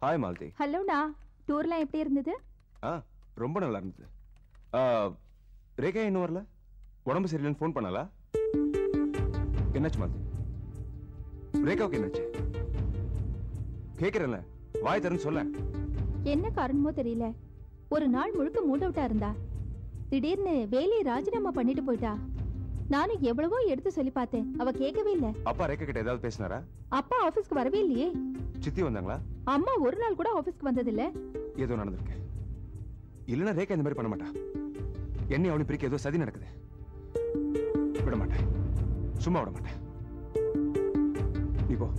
Hi Malathi ஹலோண்ணா டூர்லாம் எப்படி இருந்தது ஆ ரொம்ப நல்லா இருந்தது ஆ, ரேகா இன்னும் வரல உடம்பு சரியில்லைன்னு ஃபோன் பண்ணாலா என்னாச்சு மாலதி ரேகாவுக்கு என்னாச்சு கேட்குறேன்ல வாய் தரேன்னு சொல்ல என்ன காரணமோ தெரியல ஒரு நாள் முழுக்க மூட் அவுட்டா இருந்தா திடீர்னு வேலையை ராஜினாமா பண்ணிட்டு போயிட்டா நானும் எவ்வளவோ எடுத்து சொல்லி பார்த்தேன் அவ கேட்கவே இல்ல அப்பா ரேகா கிட்ட ஏதாவது பேசினாரா அப்பா ஆபீஸ்க்கு வரவே இல்லையே சித்தி வந்தாங்களா அம்மா ஒரு நாள் கூட ஆபீஸ்க்கு வந்ததில்ல ஏதோ நடந்திருக்கு இல்லைன்னா ரேகா இந்த மாதிரி பண்ண மாட்டா என்னை அவனை பிரிக்க ஏதோ சதி நடக்குது விட மாட்டேன் சும்மா விட மாட்டேன் நீ போ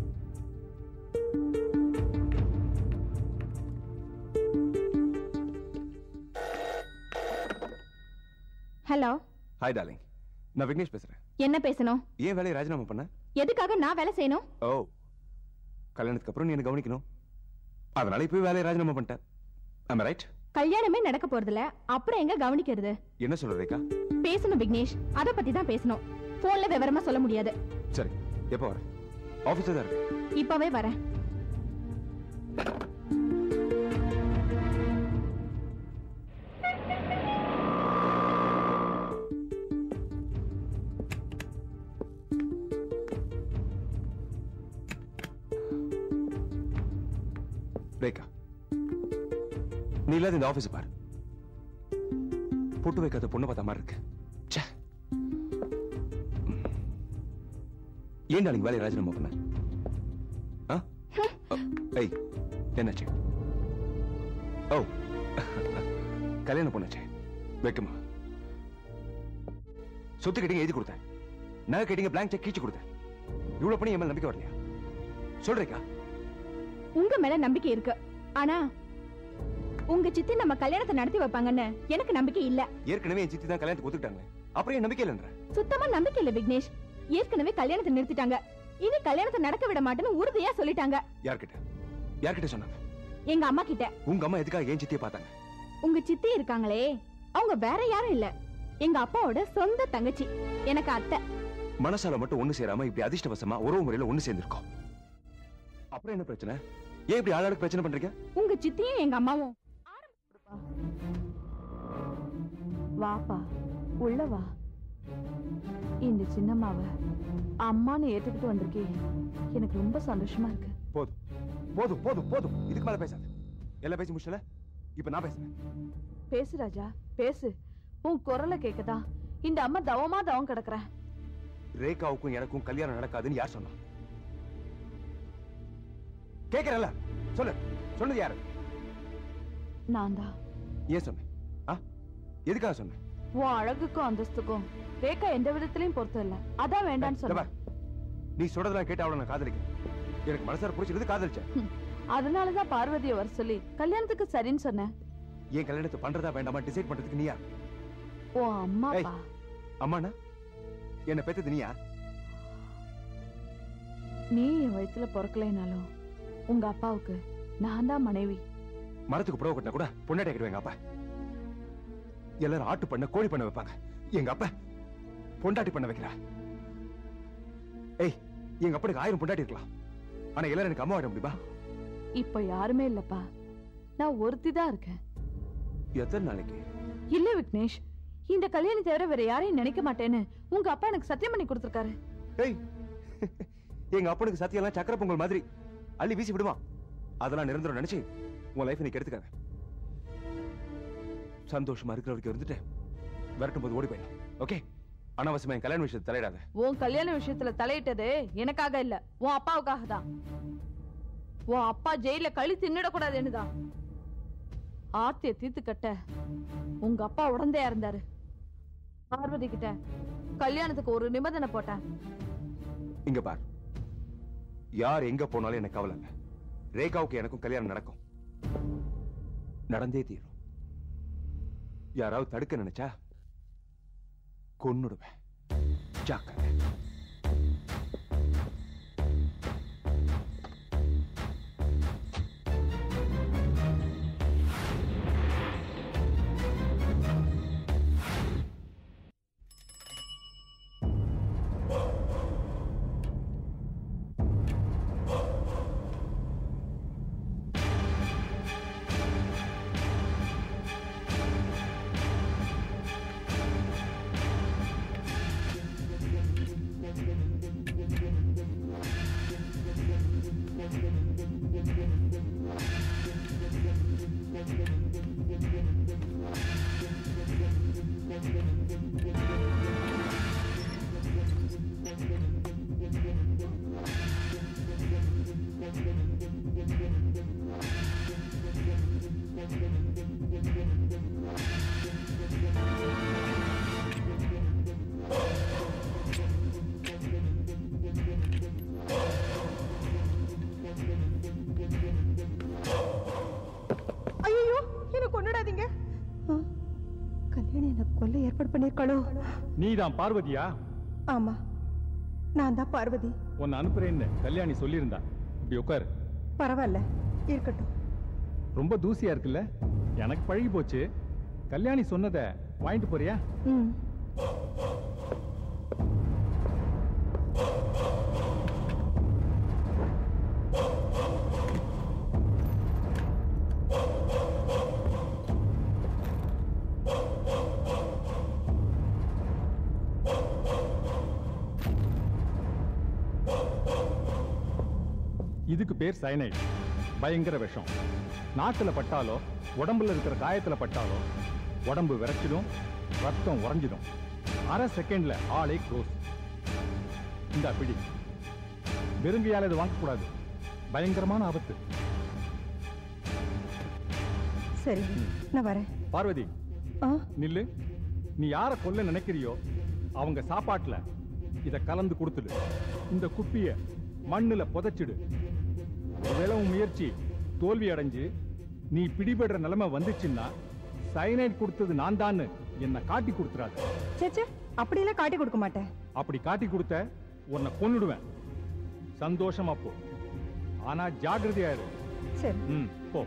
ஹலோ ஹாய் டார்லிங் நான் விக்னேஷ் பேசுறேன் என்ன பேசணும் ஏன் வேலையை ராஜினாமா பண்ண எதுக்காக நான் வேலை செய்யணும் ஓ கல்யாணத்துக்கு அப்புறம் நீ என்ன கவனிக்கணும் அதனால இப்போ வேலையை ராஜினாமா பண்ணிட்டேன் ஆமா ரைட் கல்யாணமே நடக்க போறதில்ல அப்புறம் எங்க கவனிக்கிறது என்ன சொல்ற ரேகா பேசணும் விக்னேஷ் அத பத்தி தான் பேசணும் போன்ல விவரமா சொல்ல முடியாது சரி எப்போ வர ஆஃபீஸில் தான் இருக்கு இப்பவே வரேன் ரேகா நீ இல்லாத இந்த ஆபீஸ் பாரு பொட்டு வைக்காத பொண்ணு பார்த்த மாதிரி இருக்கு ச்சே. ஏன் நாளைக்கு வேலையை ராஜினாமா பண்ண ஆ? அ, ஏய் என்னாச்சு ஓ கல்யாணம் பொண்ணாச்சே வைக்குமா சொத்து கேட்டீங்க எழுதி கொடுத்தேன் நகை கேட்டீங்க பிளாங்க் செக் கீச்சு கொடுத்தேன் இவ்வளவு பண்ணி என் மேல நம்பிக்கை வரலையா சொல்றேக்கா உங்க மேல நம்பிக்கை இருக்கு ஆனா உங்க சித்தி நம்ம கல்யாணத்தை நடத்தி வைப்பாங்கன்னு எனக்கு நம்பிக்கை இல்ல ஏற்கனவே என் சித்தி தான் கல்யாணத்துக்கு ஒத்துக்கிட்டாங்க அப்புறம் என் நம்பிக்கை இல்லைன்ற சுத்தமா நம்பிக்கை இல்ல விக்னேஷ் ஏற்கனவே கல்யாணத்தை நிறுத்திட்டாங்க இனி கல்யாணத்தை நடக்க விட மாட்டேன்னு உறுதியா சொல்லிட்டாங்க யார்கிட்ட யார்கிட்ட சொன்னாங்க எங்க அம்மா கிட்ட உங்க அம்மா எதுக்காக ஏன் சித்தியை பார்த்தாங்க உங்க சித்தி இருக்காங்களே அவங்க வேற யாரும் இல்ல எங்க அப்பாவோட சொந்த தங்கச்சி எனக்கு அத்தை மனசால மட்டும் ஒண்ணு சேராம இப்படி அதிர்ஷ்டவசமா உறவு முறையில ஒண்ணு சேர்ந்திருக்கோம் அப்புறம் என்ன பிரச்சனை ஏன் இப்படி ஆளாளுக்கு பிரச்சனை பண்றீங்க உங்க சித்தியும் எங்க அம்மாவும் வாப்பா உள்ள வா இந்த சின்னம்மாவ அம்மான்னு ஏத்துக்கிட்டு வந்திருக்கே எனக்கு ரொம்ப சந்தோஷமா இருக்கு போதும் போதும் போதும் போதும் இதுக்கு மேல பேசாத எல்லாம் பேசி முடிச்சல இப்ப நான் பேசுறேன் பேசு ராஜா பேசு உன் குரலை கேக்குதா இந்த அம்மா தவமா தவம் கிடக்குறேன் ரேகாவுக்கும் எனக்கும் கல்யாணம் நடக்காதுன்னு யார் சொன்னா கேக்குறல சொல்லு சொன்னது யாரு நான் தான் ஏன் சொன்னேன் ஆ எதுக்காக சொன்னேன் உன் அழகுக்கும் அந்தஸ்துக்கும் ரேகா எந்த விதத்திலையும் பொறுத்தம் இல்ல அதான் வேண்டாம்னு இத சொன்னேன் பார். நீ சொல்றதெல்லாம் கேட்டு அவளை நான் காதலிக்கிறேன் எனக்கு மனசார பிடிச்சிருந்து காதலிச்சேன் அதனாலதான் பார்வதியை வர சொல்லி கல்யாணத்துக்கு சரின்னு சொன்னேன் என் கல்யாணத்தை பண்றதா வேண்டாமா டிசைட் பண்றதுக்கு நீயா உன் அம்மா ஏய். அப்பா அம்மாண்ணா என்ன பெத்தது நீயா நீ என் வயித்துல பிறக்கலைனாலும் உங்க அப்பாவுக்கு நான் தான் மனைவி மரத்துக்கு புறவு கட்டினா கூட பொண்டாட்டி ஆக்கிடுவேன் எங்க அப்பா எல்லாரும் ஆட்டு பண்ண கோழி பண்ண வைப்பாங்க எங்க அப்பா பொண்டாட்டி பண்ண வைக்கிறா ஏய் எங்க அப்பனுக்கு ஆயிரம் பொண்டாட்டி இருக்கலாம் ஆனா எல்லாரும் எனக்கு அம்மா விட முடியுமா இப்ப யாருமே இல்லப்பா நான் ஒருத்தி தான் இருக்கேன் எத்தனை நாளைக்கு இல்ல விக்னேஷ் இந்த கல்யாணம் தவிர வேற யாரையும் நினைக்க மாட்டேன்னு உங்க அப்பா எனக்கு சத்தியம் பண்ணி கொடுத்திருக்காரு ஏய் எங்க அப்பனுக்கு சத்தியெல்லாம் சக்கர பொங்கல் மாதிரி அள்ளி வீசி விடுவான் அதெல்லாம் நிரந்தரம் நினைச்சு உன் லைஃப் நீ கெடுத்துக்காத சந்தோஷமா இருக்கிற வரைக்கும் இருந்துட்டு விரட்டும் போது ஓடி போயிடும் ஓகே அனாவசியமா என் கல்யாண விஷயத்தை தலையிடாத உன் கல்யாண விஷயத்துல தலையிட்டது எனக்காக இல்ல உன் அப்பாவுக்காக தான் உன் அப்பா ஜெயில கழி தின்னிடக்கூடாதுன்னு தான் ஆர்த்திய தீர்த்து கட்ட உங்க அப்பா உடந்தையா இருந்தாரு பார்வதி கிட்ட கல்யாணத்துக்கு ஒரு நிபந்தனை போட்டேன் இங்க பார் யார் எங்க போனாலும் எனக்கு கவலை இல்ல ரேகாவுக்கு எனக்கும் கல்யாணம் நடக்கும் நடந்தே தீரும் யாராவது தடுக்க நினைச்சா கொன்னுடுவேன் ஜாக்கிரதை மக்களோ நீதான் பார்வதியா ஆமா நான் தான் பார்வதி உன்னை அனுப்புறேன்னு கல்யாணி சொல்லியிருந்தா இப்படி உட்காரு பரவாயில்ல இருக்கட்டும் ரொம்ப தூசியா இருக்குல்ல எனக்கு பழகி போச்சு கல்யாணி சொன்னதை வாங்கிட்டு போறியா ம் இதுக்கு பேர் சயனைட் பயங்கர விஷம் நாக்குல பட்டாலோ உடம்புல இருக்கிற காயத்துல பட்டாலோ உடம்பு விரைச்சிடும் ரத்தம் உறைஞ்சிடும் அரை செகண்ட்ல ஆளே க்ளோஸ் இந்த பிடி வெறுங்கையால இது வாங்கக்கூடாது பயங்கரமான ஆபத்து சரி நான் வரேன் பார்வதி ஆ நில்லு நீ யார கொல்ல நினைக்கிறியோ அவங்க சாப்பாட்டுல இத கலந்து கொடுத்துடு இந்த குப்பிய மண்ணுல புதைச்சிடு ஒருவேளை உன் முயற்சி தோல்வி அடைஞ்சு நீ பிடிபடுற நிலைமை வந்துச்சுன்னா சைனைட் கொடுத்தது நான் தான் என்னை காட்டி கொடுத்துறாது சேச்சே அப்படியெல்லாம் காட்டி கொடுக்க மாட்டேன் அப்படி காட்டி கொடுத்த உன்னை கொன்னுடுவேன் சந்தோஷமா போ ஆனா ஜாக்கிரதையா இரு சரி ம் போ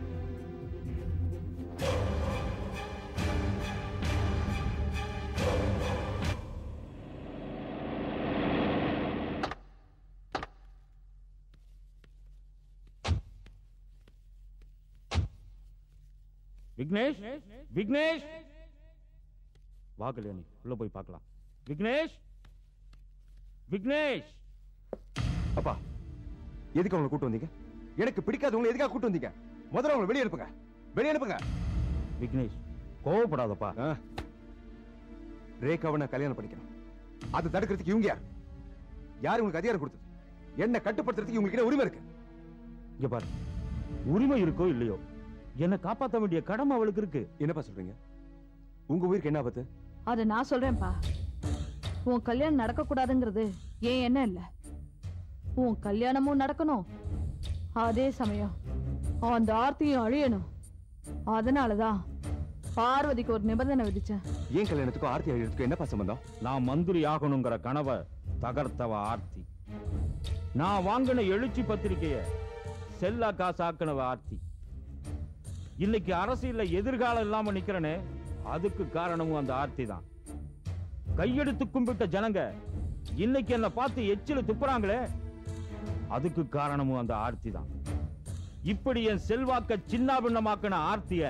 விக்னேஷ் விக்னேஷ் வா கல்யாணி உள்ள போய் பார்க்கலாம் விக்னேஷ் விக்னேஷ் அப்பா எதுக்கு அவங்களை கூட்டு வந்தீங்க எனக்கு பிடிக்காதவங்களை எதுக்காக கூட்டு வந்தீங்க முதல்ல அவங்களை வெளியே அனுப்புங்க வெளியே அனுப்புங்க விக்னேஷ் கோவப்படாதப்பா ஆ. ரேகாவை நான் கல்யாணம் பண்ணிக்கணும் அதை தடுக்கிறதுக்கு இவங்க யார் யார் உங்களுக்கு அதிகாரம் கொடுத்தது என்ன கட்டுப்படுத்துறதுக்கு உங்களுக்கு என்ன உரிமை இருக்கு இங்க பாரு உரிமை இருக்கோ இல்லையோ என்னை காப்பாத்த வேண்டிய கடமை அவளுக்கு இருக்கு என்னப்பா சொல்றீங்க உங்க உயிருக்கு என்ன ஆபத்து அத நான் சொல்றேன்ப்பா உன் கல்யாணம் நடக்க கூடாதுங்கிறது ஏன் என்ன இல்ல உன் கல்யாணமும் நடக்கணும் அதே சமயம் அந்த ஆர்த்தியும் அழியணும் அதனாலதான் பார்வதிக்கு ஒரு நிபந்தனை விதிச்சேன் ஏன் கல்யாணத்துக்கும் ஆர்த்தி அழியறதுக்கும் என்னப்பா சம்பந்தம் நான் மந்திரி ஆகணுங்கிற கனவை தகர்த்தவ ஆர்த்தி நான் வாங்கின எழுச்சி பத்திரிக்கைய செல்லா காசு ஆக்கினவ ஆர்த்தி இன்னைக்கு அரசியல்ல எதிர்காலம் இல்லாம நிக்கிறனே அதுக்கு காரணமும் அந்த ஆர்த்தி தான் கையெடுத்து கும்பிட்ட ஜனங்க இன்னைக்கு என்ன பார்த்து எச்சில துப்புறாங்களே அதுக்கு காரணமும் அந்த ஆர்த்தி தான் இப்படி என் செல்வாக்க சின்னாபின்னமாக்கின ஆர்த்திய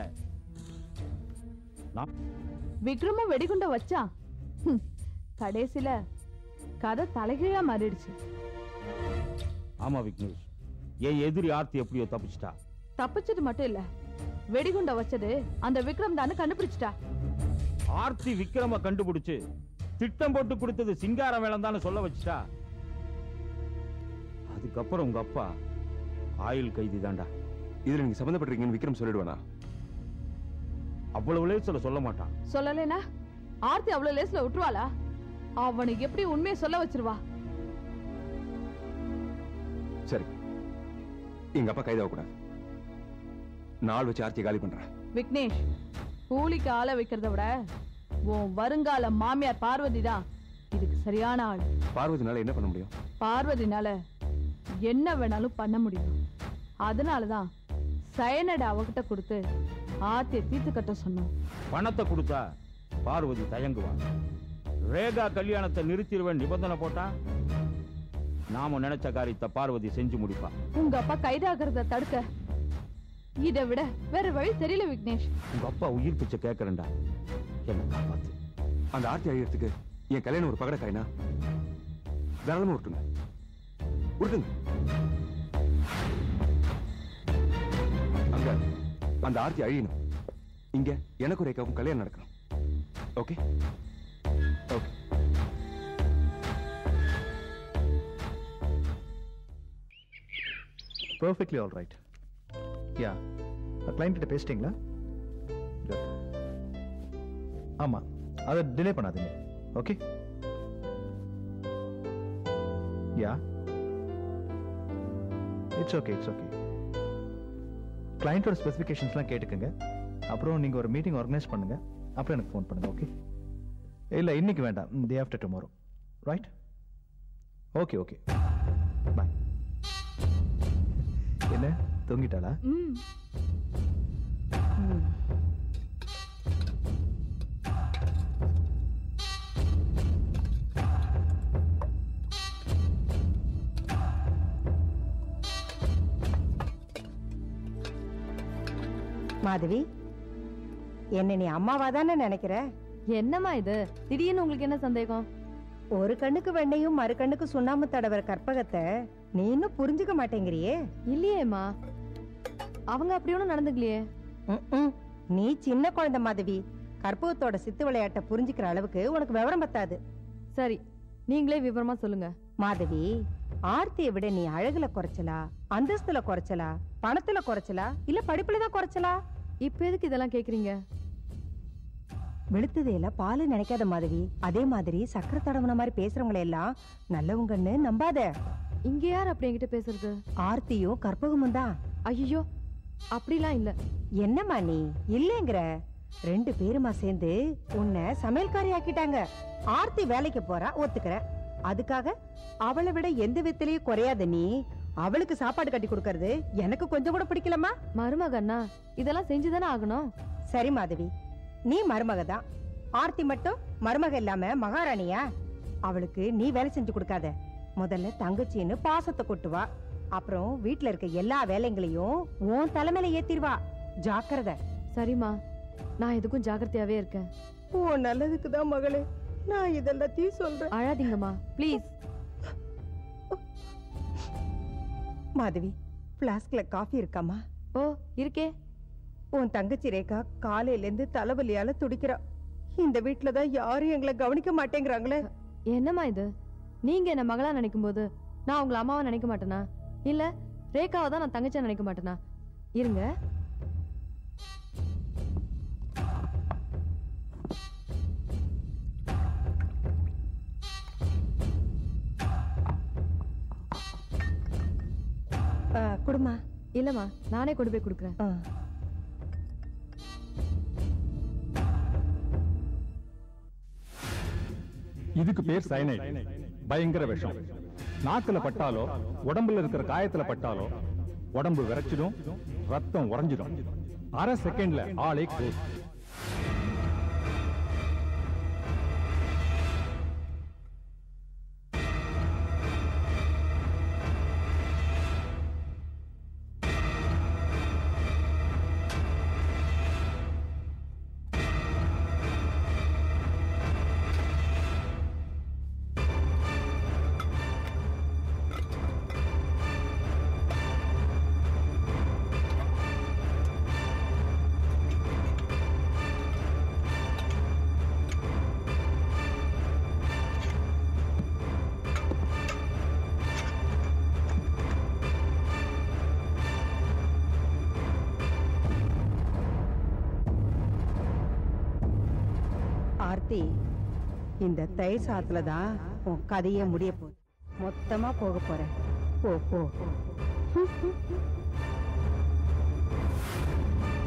நான் விக்ரமும் வெடிகுண்ட வச்சான் ஹம், கடைசில கதை தலைகீழா மாறிடுச்சு ஆமா விக்னேஷ் என் எதிரி ஆர்த்தி எப்படியோ தப்பிச்சிட்டா தப்பிச்சது மட்டும் இல்ல வெடிகுண்ட வச்சது அந்த விக்ரம் தானே கண்டுபிடிச்சிட்டா ஆர்த்தி விக்ரம கண்டுபிடிச்சு திட்டம் போட்டு கொடுத்தது சிங்கார வேளம் தானே சொல்ல வச்சுட்டா அதுக்கப்புறம் உங்க அப்பா ஆயுள் கைதி தான்டா இதுல நீங்க சம்பந்தப்பட்டிருக்கீங்கன்னு விக்ரம் சொல்லிடுவானா அவ்வளவு லேசில சொல்ல மாட்டான் சொல்லலைனா ஆர்த்தி அவ்வளவு லேஸ்ல விட்டுருவாளா அவனுக்கு எப்படி உண்மையை சொல்ல வச்சிருவா சரி எங்க அப்பா கைதாக கூடாது நாள் வச்சு ஆர்த்தியை காலி பண்றேன் விக்னேஷ் கூலிக்கு ஆள வைக்கிறத விட உன் வருங்கால மாமியார் பார்வதி தான் இதுக்கு சரியான ஆள் பார்வதினால என்ன பண்ண முடியும் பார்வதினால என்ன வேணாலும் பண்ண முடியும் அதனாலதான் சயனடை அவகிட்ட கொடுத்து ஆத்திய தீர்த்து கட்ட சொன்னோம் பணத்தை கொடுத்தா பார்வதி தயங்குவா ரேகா கல்யாணத்தை நிறுத்திடுவேன் நிபந்தனை போட்டா நாம நினைச்ச காரியத்தை பார்வதி செஞ்சு முடிப்பா உங்க அப்பா கைதாகிறத தடுக்க இதை விட வேற வழி தெரியல விக்னேஷ் உங்க அப்பா உயிர் பிச்சை கேட்கறேன்டா என்ன காப்பாத்து அந்த ஆர்த்தி அழியறதுக்கு என் கல்யாணம் ஒரு பகட காயினா தாராளமா விட்டுங்க விட்டுங்க அங்க அந்த ஆர்த்தி அழியணும் இங்க எனக்கும் ரேகாவுக்கும் கல்யாணம் நடக்கணும் okay okay perfectly all right yeah client கிட்ட பேசிட்டீங்களா Good. ஆமா அதை டிலே பண்ணாதீங்க okay yeah it's okay it's okay கிளைண்ட்டோட ஸ்பெசிஃபிகேஷன்ஸ்லாம் கேட்டுக்கோங்க அப்புறம் நீங்கள் ஒரு மீட்டிங் ஆர்கனைஸ் பண்ணுங்க அப்புறம் எனக்கு ஃபோன் பண்ணுங்க ஓகே இல்லை இன்னைக்கு வேண்டாம் day after tomorrow right okay okay bye என்ன தூங்கிட்டாளா ம் மாதவி என்ன நீ அம்மாவா தானே நினைக்கிற என்னம்மா இது திடீர்னு உங்களுக்கு என்ன சந்தேகம் ஒரு கண்ணுக்கு வெண்ணையும் மறு கண்ணுக்கு சுண்ணாம்பு தடவர கற்பகத்தை நீ இன்னும் புரிஞ்சுக்க மாட்டேங்கிறியே இல்லையேம்மா அவங்க அப்படி ஒன்றும் நடந்துக்கலையே ம்ம். நீ சின்ன குழந்தை மாதவி கற்பகத்தோட சித்து விளையாட்டை புரிஞ்சுக்கிற அளவுக்கு உனக்கு விவரம் பத்தாது சரி நீங்களே விவரமா சொல்லுங்க மாதவி ஆர்த்தியை விட நீ அழகுல குறைச்சலா அந்தஸ்துல குறைச்சலா பணத்துல குறைச்சலா இல்ல படிப்புல தான் குறைச்சலா இப்ப எதுக்கு இதெல்லாம் கேக்குறீங்க வெளுத்ததையில பாலு நினைக்காத மாதவி அதே மாதிரி சக்கரை தடவுன மாதிரி பேசுறவங்களை எல்லாம் நல்லவங்கன்னு நம்பாத இங்க யார் அப்படி என்கிட்ட பேசுறது ஆர்த்தியும் கற்பகமும் தான் ஐயோ அப்படிலாம் இல்ல என்னம்மா நீ இல்லைங்கிற ரெண்டு பேருமா சேர்ந்து உன்னை சமையல்காரி ஆக்கிட்டாங்க ஆர்த்தி வேலைக்கு போறா ஒத்துக்கிற அதுக்காக அவளை விட எந்த விதத்திலயும் குறையாத நீ அவளுக்கு சாப்பாடு கட்டி கொடுக்கறது எனக்கு கொஞ்சம் கூட பிடிக்கலமா மருமகன்னா இதெல்லாம் செஞ்சுதானே ஆகணும் சரி மாதவி நீ மருமக தான் ஆர்த்தி மட்டும் மருமக இல்லாம மகாராணியா அவளுக்கு நீ வேலை செஞ்சு கொடுக்காத முதல்ல தங்கச்சின்னு பாசத்தை கொட்டுவா அப்புறம் வீட்ல இருக்க எல்லா வேலைங்களையும் உன் தலைமையில ஏத்திருவா ஜாக்கிரதை சரிம்மா நான் எதுக்கும் ஜாக்கிரதையாவே இருக்கேன் உன் நல்லதுக்கு தான் மகளே நான் இதெல்லாத்தையும் சொல்றேன் அழாதீங்கம்மா ப்ளீஸ் மாதவி பிளாஸ்க்ல காஃபி இருக்காமா ஓ இருக்கே உன் தங்கச்சி ரேகா காலையில இருந்து தலைவலியால துடிக்கிறா இந்த வீட்ல தான் யாரும் எங்களை கவனிக்க மாட்டேங்கிறாங்களே என்னம்மா இது நீங்க என்ன மகளா நினைக்கும் போது நான் உங்களை அம்மாவா நினைக்க மாட்டேனா இல்ல ரேகாவை தான் நான் தங்கச்சியா நினைக்க மாட்டேனா இருங்க ஆ, குடுமா இல்லம்மா நானே கொண்டு போய் கொடுக்குறேன் ஆ. இதுக்கு பேர் சயனைட் பயங்கர விஷம் நாக்குல பட்டாலோ உடம்புல இருக்கிற காயத்துல பட்டாலோ உடம்பு விரைச்சிடும் ரத்தம் உறைஞ்சிடும் அரை செகண்ட்ல ஆளே க்ளோஸ் ஆர்த்தி இந்த தயிர் சாத்துல தான் உன் கதையே முடிய போகுது மொத்தமா போக போறேன் போ போ